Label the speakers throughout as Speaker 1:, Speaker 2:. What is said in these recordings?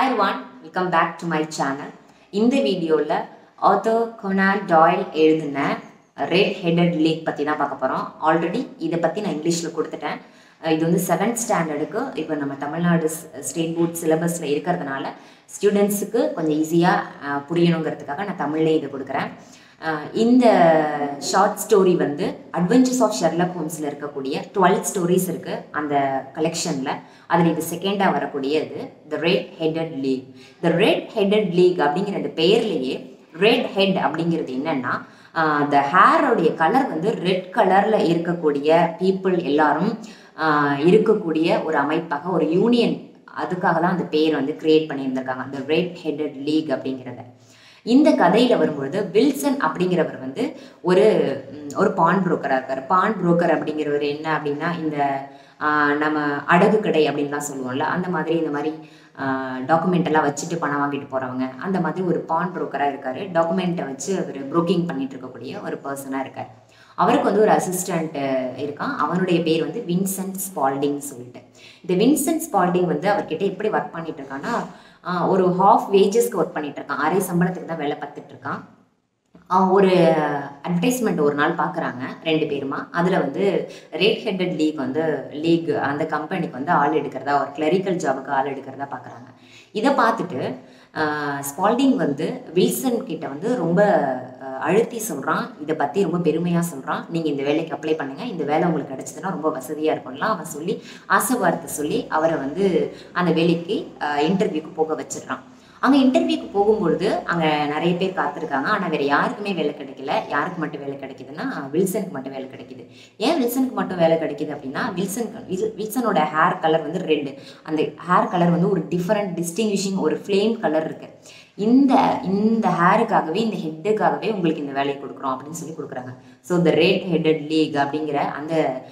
Speaker 1: hi one welcome back to my channel இந்த வீடியோவில் author Conan Doyle எழுதின red headed league பற்றி தான் பார்க்க போகிறோம் ஆல்ரெடி இதை பற்றி நான் இங்கிலீஷில் கொடுத்துட்டேன் அஹ் இது வந்து செவன்த் ஸ்டாண்டர்டுக்கு இப்போ நம்ம தமிழ்நாடு ஸ்டேட் போர்ட் சிலபஸில் இருக்கிறதுனால ஸ்டூடெண்ட்ஸுக்கு கொஞ்சம் ஈஸியாக புரியணுங்கிறதுக்காக நான் தமிழ்லே இதை கொடுக்குறேன் அஹ் இந்த ஷார்ட் ஸ்டோரி வந்து அட்வென்ச்சர்ஸ் ஆஃப் ஷெர்லக் ஹோம்ஸில் இருக்கக்கூடிய டுவெல் ஸ்டோரிஸ் இருக்குது அந்த கலெக்ஷனில் அதில் இது செகண்டாக வரக்கூடியது the red headed league the red headed league அப்படிங்கிற அந்த பெயர்லேயே ரெட் ஹெட் அப்படிங்கிறது என்னன்னா த ஹேரோடைய கலர் வந்து ரெட் கலரில் இருக்கக்கூடிய பீப்புள் எல்லாரும் ஆஹ் இருக்கக்கூடிய ஒரு அமைப்பாக ஒரு யூனியன் அதுக்காக தான் அந்த பேர் வந்து கிரியேட் பண்ணியிருந்திருக்காங்க அந்த ரெட் ஹெடட் லீக் அப்படிங்கிறத இந்த கதையில் வரும்பொழுது வில்சன் அப்படிங்கிறவர் வந்து ஒரு ம், ஒரு பான் புரோக்கராக இருக்கார் பான் புரோக்கர் அப்படிங்கிறவர் என்ன அப்படின்னா இந்த ஆஹ், நம்ம அடகு கடை அப்படின்லாம் சொல்லுவோம்ல அந்த மாதிரி இந்த மாதிரி டாக்குமெண்ட் எல்லாம் வச்சுட்டு பணம் வாங்கிட்டு போகிறவங்க அந்த மாதிரி ஒரு பான் புரோக்கராக இருக்கார் டாக்குமெண்ட்டை வச்சு அவர் புரோக்கிங் பண்ணிட்டு இருக்கக்கூடிய ஒரு பர்சனாக இருக்கார் அவருக்கு வந்து ஒரு அசிஸ்டண்ட் இருக்கான் அவனுடைய பேர் வந்து வின்சென்ட் ஸ்பால்டிங் சொல்லிட்டு இந்த வின்சென்ட் ஸ்பால்டிங் வந்து அவர்கிட்ட எப்படி ஒர்க் பண்ணிட்டு இருக்கான்னா ஆஹ் ஒரு ஹாஃப் வேஜஸ்க்கு ஒர்க் பண்ணிட்டு இருக்கான் அரை சம்பளத்துக்கு தான் வேலை பார்த்துட்டு இருக்கான் அவன் ஒரு அட்வர்டைஸ்மெண்ட் ஒரு நாள் பார்க்குறாங்க ரெண்டு பேருமா அதில் வந்து ரேட் ஹெட்டட் லீக் வந்து லீக் அந்த கம்பெனிக்கு வந்து ஆள் எடுக்கிறதா ஒரு கிளரிக்கல் ஜாபுக்கு ஆள் எடுக்கிறதா பார்க்குறாங்க இதை பார்த்துட்டு ஆஹ், ஸ்பால்டிங் வந்து வில்சன் கிட்ட வந்து ரொம்ப ஆஹ், அழுத்தி சொல்கிறான் இதை பற்றி ரொம்ப பெருமையாக சொல்கிறான் நீங்கள் இந்த வேலைக்கு அப்ளை பண்ணுங்கள் இந்த வேலை உங்களுக்கு கிடச்சதுன்னா ரொம்ப வசதியாக இருக்கும்லாம் அவன் சொல்லி ஆசை வார்த்தை சொல்லி அவரை வந்து அந்த வேலைக்கு இன்டர்வியூக்கு போக வச்சிடுறான் அங்கே இன்டர்வியூக்கு போகும்பொழுது அங்கே நிறைய பேர் காத்திருக்காங்க ஆனால் வேறு யாருக்குமே வேலை கிடைக்கல யாருக்கு மட்டும் வேலை கிடைக்குதுன்னா வில்சனுக்கு மட்டும் வேலை கிடைக்குது ஏன் வில்சனுக்கு மட்டும் வேலை கிடைக்குது அப்படின்னா வில்சன் வில்- வில்சனோட ஹேர் கலர் வந்து ரெட் அந்த ஹேர் கலர் வந்து ஒரு டிஃப்ரெண்ட் டிஸ்டிங்விஷிங் ஒரு ஃப்ளேம் கலர் இருக்கு இந்த இந்த ஹேருக்காகவே இந்த ஹெட்டுக்காகவே உங்களுக்கு இந்த வேலையை கொடுக்குறோம் அப்படின்னு சொல்லி கொடுக்குறாங்க so the red headed league அப்படிங்கிற அந்த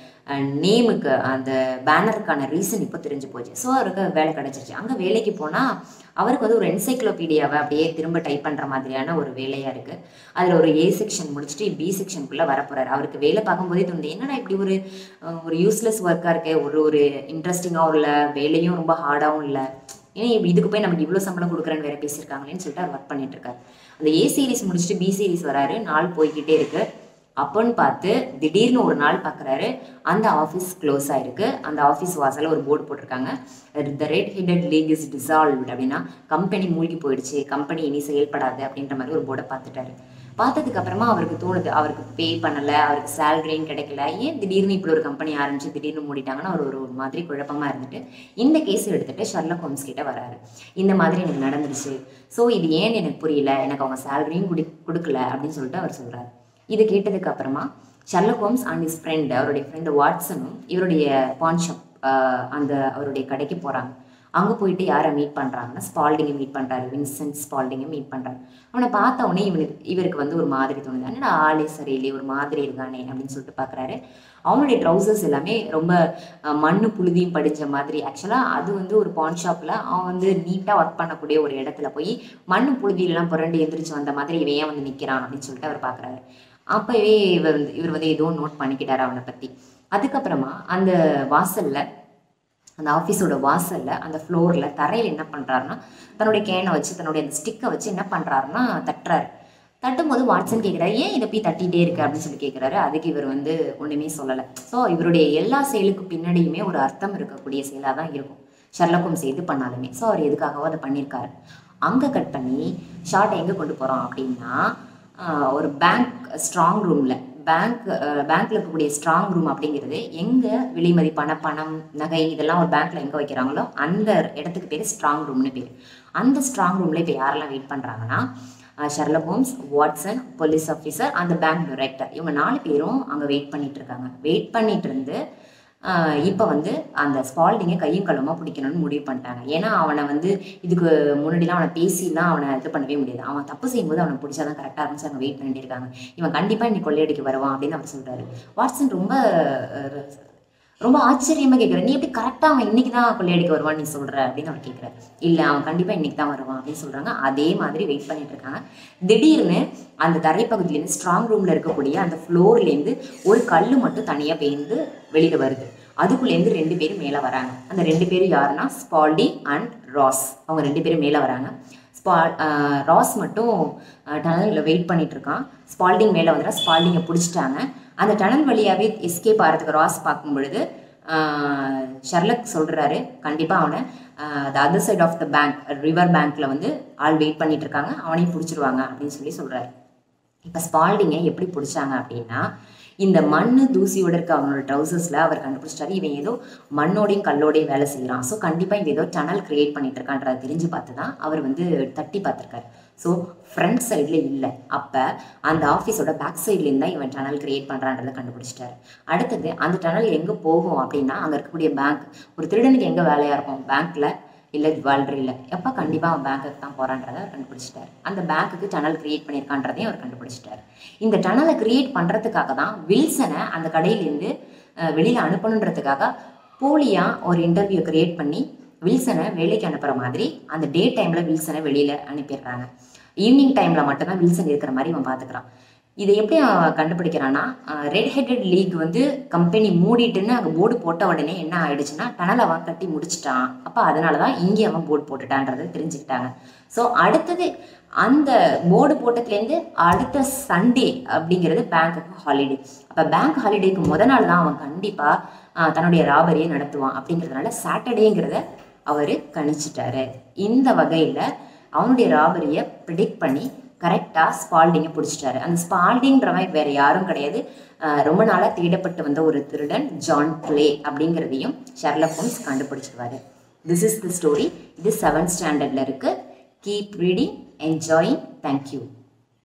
Speaker 1: நேமுக்கு அந்த பேனருக்கான ரீசன் இப்போ தெரிஞ்சு போச்சு ஸோ அவருக்கு வேலை கிடைச்சிருச்சு அங்கே வேலைக்கு போனால் அவருக்கு வந்து ஒரு என்சைக்ளோபீடியாவை அப்படியே திரும்ப டைப் பண்ணுற மாதிரியான ஒரு வேலையாக இருக்குது அதில் ஒரு ஏ செக்ஷன் முடிச்சுட்டு பி செக்ஷனுக்குள்ளே வரப்போகிறாரு அவருக்கு வேலை பார்க்கும்போதே தோணுது என்னடா இப்படி ஒரு அஹ், ஒரு யூஸ்லெஸ் ஒர்க்காக இருக்கே ஒரு ஒரு இன்ட்ரெஸ்டிங்காகவும் இல்லை வேலையும் ரொம்ப ஹார்டாகவும் இல்லை ஏன்னா இப்ப இதுக்கு போய் நமக்கு இவ்வளோ சம்பளம் கொடுக்குறேன்னு வேற பேசியிருக்காங்களேன்னு சொல்லிட்டு அவர் ஒர்க் பண்ணிட்டு இருக்காரு அந்த ஏ சீரிஸ் முடிச்சுட்டு பி சீரிஸ் வராரு நாள் போய்கிட்டே இருக்கு அப்போன்னு பார்த்து திடீர்னு ஒரு நாள் பார்க்குறாரு அந்த ஆஃபீஸ் க்ளோஸ் ஆயிருக்கு அந்த ஆஃபீஸ் வாசல்ல ஒரு போர்டு போட்டிருக்காங்க the red headed league is dissolved அப்படின்னா கம்பெனி மூழ்கி போயிடுச்சு கம்பெனி இனி செயல்படாது அப்படின்ற மாதிரி ஒரு போர்டை பார்த்துட்டாரு பார்த்ததுக்கு அப்புறமா அவருக்கு தோணுது அவருக்கு பே பண்ணல அவருக்கு சேலரியும் கிடைக்கல ஏன் திடீர்னு இப்படி ஒரு கம்பெனி ஆரம்பிச்சு திடீர்னு மூடிட்டாங்கன்னா அவர் ஒரு ஒரு மாதிரி குழப்பமா இருந்துட்டு இந்த கேஸ் எடுத்துட்டு ஷர்லக் ஹோம்ஸ் கிட்ட வராரு இந்த மாதிரி எனக்கு நடந்துருச்சு ஸோ இது ஏன்னு எனக்கு புரியல எனக்கு அவங்க சேலரியும் குடி கொடுக்கல அப்படின்னு சொல்லிட்டு அவர் சொல்றாரு இது கேட்டதுக்கு அப்புறமா Sherlock Holmes and his friend அவருடைய ஃப்ரெண்டு வாட்சனும் இவருடைய பான் ஷாப் அந்த அவருடைய கடைக்கு போறாங்க அங்கே போயிட்டு யாரை மீட் பண்ணுறாங்கன்னா ஸ்பால்டிங்கை மீட் பண்ணுறாரு வின்சென்ட் ஸ்பால்டிங்கை மீட் பண்ணுறாரு அவனை பார்த்த உடனே இவனுக்கு இவருக்கு வந்து ஒரு மாதிரி தோணுது என்னடா ஆளே சரியில்லை ஒரு மாதிரி இருக்கானே அப்படின்னு சொல்லிட்டு பார்க்குறாரு அவனுடைய ட்ரௌசர்ஸ் எல்லாமே ரொம்ப அஹ், மண்ணு புழுதியும் படிஞ்ச மாதிரி ஆக்சுவலாக அது வந்து ஒரு பான் ஷாப்பில் அவன் வந்து நீட்டாக ஒர்க் பண்ணக்கூடிய ஒரு இடத்துல போய் மண்ணு புழுதியிலலாம் புரண்டு எந்திரிச்சு வந்த மாதிரி இவன் ஏன் வந்து நிற்கிறான் அப்படின்னு சொல்லிட்டு அவர் பார்க்குறாரு அப்போவே இவர் வந்து இவர் வந்து ஏதோ நோட் பண்ணிக்கிட்டாரு அவனை பற்றி அதுக்கப்புறமா அந்த வாசல்ல அந்த ஆஃபீஸோட வாசல்ல அந்த ஃப்ளோரில் தரையில் என்ன பண்ணுறாருன்னா தன்னுடைய கேனை வச்சு தன்னுடைய அந்த ஸ்டிக்கை வச்சு என்ன பண்ணுறாருன்னா தட்டுறாரு தட்டும்போது வாட்சன் கேட்குறாரு ஏன் இதை போய் தட்டிகிட்டே இருக்கு அப்படின்னு சொல்லி கேட்குறாரு அதுக்கு இவர் வந்து ஒன்றுமே சொல்லலை ஸோ இவருடைய எல்லா செயலுக்கு பின்னாடியுமே ஒரு அர்த்தம் இருக்கக்கூடிய செயலாக தான் இருக்கும் ஷர்லக்கும் செய்து பண்ணாலுமே ஸோ அவர் எதுக்காகவோ அதை பண்ணியிருக்காரு அங்கே கட் பண்ணி ஷார்ட்டை எங்கே கொண்டு போகிறோம் அப்படின்னா ஆஹ், ஒரு பேங்க் ஸ்ட்ராங் ரூமில் பேங்க் பேங்க்ல இருக்கக்கூடிய ஸ்ட்ராங் ரூம் அப்படிங்கிறது எங்கே விலை மதிப்பான பணம் நகை இதெல்லாம் ஒரு பேங்க்ல எங்கே வைக்கிறாங்களோ அந்த இடத்துக்கு பேர் ஸ்ட்ராங் ரூம்னு பேர் அந்த ஸ்ட்ராங் ரூம்ல இப்போ யாரெல்லாம் வெயிட் பண்ணுறாங்கன்னா Sherlock Holmes Watson police officer அந்த பேங்க் டைரக்டர் இவங்க நாலு பேரும் அங்கே வெயிட் பண்ணிட்டு இருக்காங்க வெயிட் பண்ணிட்டு இருந்து இப்போ வந்து அந்த ஸ்பால்டிங்கை கையும் களமா பிடிக்கணும்னு முடிவு பண்ணிட்டாங்க ஏன்னா அவனை வந்து இதுக்கு முன்னாடிலாம் அவனை பேசிலாம் அவனை இது பண்ணவே முடியாது அவன் தப்பு செய்யும்போது அவனை பிடிச்சாதான் கரெக்டாக இருந்துச்சு அவங்க வெயிட் பண்ணிட்டு இருக்காங்க இவன் கண்டிப்பாக இன்னைக்கு கொள்ளையடிக்க வருவான் அப்படின்னு அவர் சொல்றாரு வாட்சன் ரொம்ப அஹ், ரொம்ப ஆச்சரியமா கேட்குறேன் நீ எப்படி கரெக்டாக அவன் இன்னைக்கு தான் கொள்ளையடிக்க வருவான்னு நீ சொல்ற அப்படின்னு அவர் கேட்குறாரு இல்லை அவன் கண்டிப்பாக இன்னைக்கு தான் வருவான் அப்படின்னு சொல்றாங்க அதே மாதிரி வெயிட் பண்ணிட்டு இருக்காங்க திடீர்னு அந்த தரைப்பகுதியிலேருந்து ஸ்ட்ராங் ரூம்ல இருக்கக்கூடிய அந்த ஃப்ளோர்லேருந்து ஒரு கல் மட்டும் தனியாக பேர்ந்து வெளியில வருது அதுக்குள்ளேருந்து ரெண்டு பேரும் மேலே வராங்க அந்த ரெண்டு பேரும் யாருன்னா ஸ்பால்டி அண்ட் ராஸ் அவங்க ரெண்டு பேரும் மேலே வராங்க ஸ்பா ஆஹ் ராஸ் மட்டும் டனலில் வெயிட் பண்ணிட்டு இருக்கான் ஸ்பால்டிங் மேலே வந்துட்டா ஸ்பால்டிங்கை பிடிச்சிட்டாங்க அந்த டனல் வழியாகவே எஸ்கேப் ஆகிறதுக்கு ராஸ் பார்க்கும் பொழுது ஆஹ் ஷர்லக் சொல்கிறாரு கண்டிப்பாக அவனை the other side of the bank river பேங்க்கில் வந்து ஆள் வெயிட் பண்ணிட்டு இருக்காங்க அவனையும் பிடிச்சிருவாங்க அப்படின்னு சொல்லி சொல்கிறாரு இப்போ ஸ்பால்டிங்கை எப்படி பிடிச்சாங்க அப்படின்னா இந்த மண்ணு தூசியோட இருக்க அவனோட ட்ரௌசர்ஸில் அவர் கண்டுபிடிச்சிட்டாரு இவன் ஏதோ மண்ணோடையும் கல்லோடையும் வேலை செய்கிறான் ஸோ கண்டிப்பாக இவன் ஏதோ டனல் கிரியேட் பண்ணிட்டு இருக்கான்றதை தெரிஞ்சு பார்த்து தான் அவர் வந்து தட்டி பார்த்துருக்காரு ஸோ ஃப்ரண்ட் சைடில் இல்லை அப்போ அந்த ஆஃபீஸோட பேக் சைட்லேருந்து தான் இவன் டனல் கிரியேட் பண்ணுறான்றதை கண்டுபிடிச்சிட்டாரு அடுத்தது அந்த டனல் எங்கே போகும் அப்படின்னா அங்கே இருக்கக்கூடிய பேங்க் ஒரு திருடனுக்கு எங்கே வேலையாக இருக்கும் பேங்க்கில் இல்லை ஜுவல்லரியில் எப்போ கண்டிப்பாக அவன் பேங்க்குக்கு தான் போகிறான்றதை அவர் கண்டுபிடிச்சிட்டார் அந்த பேங்க்குக்கு டனல் கிரியேட் பண்ணியிருக்கான்றதையும் அவர் கண்டுபிடிச்சிட்டார் இந்த டனலை கிரியேட் பண்ணுறதுக்காக தான் வில்சனை அந்த கடையிலேருந்து வெளியில் அனுப்பணுன்றதுக்காக போலியாக ஒரு இன்டர்வியூ கிரியேட் பண்ணி வில்சனை வேலைக்கு அனுப்புகிற மாதிரி அந்த டே டைமில் வில்சனை வெளியில் அனுப்பிடுறாங்க ஈவினிங் டைமில் மட்டும்தான் வில்சன் இருக்கிற மாதிரி அவன் பார்த்துக்கிறான் இதை எப்படி அவன் கண்டுபிடிக்கிறான்னா ரெட் ஹெட்டட் லீக் வந்து கம்பெனி மூடிட்டுன்னு அங்கே போர்டு போட்ட உடனே என்ன ஆயிடுச்சுன்னா டனல் அவன் கட்டி முடிச்சிட்டான் அப்போ அதனால தான் இங்கே அவன் போர்டு போட்டுட்டான்றதை தெரிஞ்சுக்கிட்டாங்க ஸோ அடுத்தது அந்த போர்டு போட்டதுலேருந்து அடுத்த சண்டே அப்படிங்கிறது பேங்க்குக்கு ஹாலிடே அப்போ பேங்க் ஹாலிடேக்கு முத நாள் தான் அவன் கண்டிப்பாக தன்னுடைய ராபரியை நடத்துவான் அப்படிங்கிறதுனால சாட்டர்டேங்கிறத அவர் கணிச்சிட்டாரு இந்த வகையில் அவனுடைய ராபரியை ப்ரிடிக்ட் பண்ணி கரெக்டாக ஸ்பால்டிங்கை பிடிச்சிட்டாரு அந்த ஸ்பால்டிங்கிறவன் வேறு யாரும் கிடையாது அஹ் ரொம்ப நாளாக தேடப்பட்டு வந்த ஒரு திருடன் ஜான் பிளே அப்படிங்கிறதையும் ஷெர்லக் ஹோம்ஸ் கண்டுபிடிச்சிடுவாரு திஸ் இஸ் தி ஸ்டோரி இது செவன்த் ஸ்டாண்டர்டில் இருக்குது கீப் ரீடிங் என்ஜாயிங் தேங்க்யூ